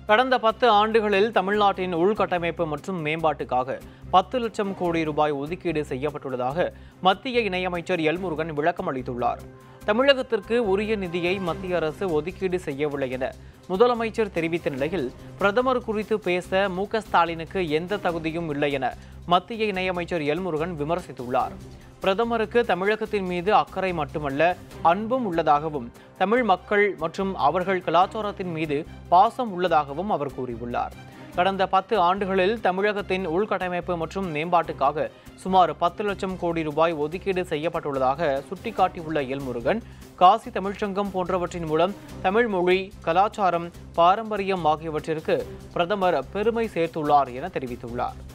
கடந்த பத்து ஆண்டுகளில் தமிழ்நாட்டின் உள்கட்டமைப்பு மற்றும் மேம்பாட்டுக்காக பத்து லட்சம் கோடி ரூபாய் ஒதுக்கீடு செய்யப்பட்டுள்ளதாக மத்திய இணையமைச்சர் எல் முருகன் விளக்கம் அளித்துள்ளார் தமிழகத்திற்கு உரிய நிதியை மத்திய அரசு ஒதுக்கீடு செய்யவில்லை என முதலமைச்சர் தெரிவித்த நிலையில் பிரதமர் குறித்து பேச மு க ஸ்டாலினுக்கு எந்த தகுதியும் இல்லை என மத்திய இணையமைச்சர் எல் முருகன் விமர்சித்துள்ளார் பிரதமருக்கு தமிழகத்தின் மீது அக்கறை மட்டுமல்ல அன்பும் உள்ளதாகவும் தமிழ் மக்கள் மற்றும் அவர்கள் கலாச்சாரத்தின் மீது பாசம் உள்ளதாகவும் அவர் கூறியுள்ளார் கடந்த பத்து ஆண்டுகளில் தமிழகத்தின் உள்கட்டமைப்பு மற்றும் மேம்பாட்டுக்காக சுமார் பத்து லட்சம் கோடி ரூபாய் ஒதுக்கீடு செய்யப்பட்டுள்ளதாக சுட்டிக்காட்டியுள்ள எல்முருகன் காசி தமிழ்ச்சங்கம் போன்றவற்றின் மூலம் தமிழ் மொழி கலாச்சாரம் பாரம்பரியம் ஆகியவற்றிற்கு பிரதமர் பெருமை சேர்த்துள்ளார் என தெரிவித்துள்ளார்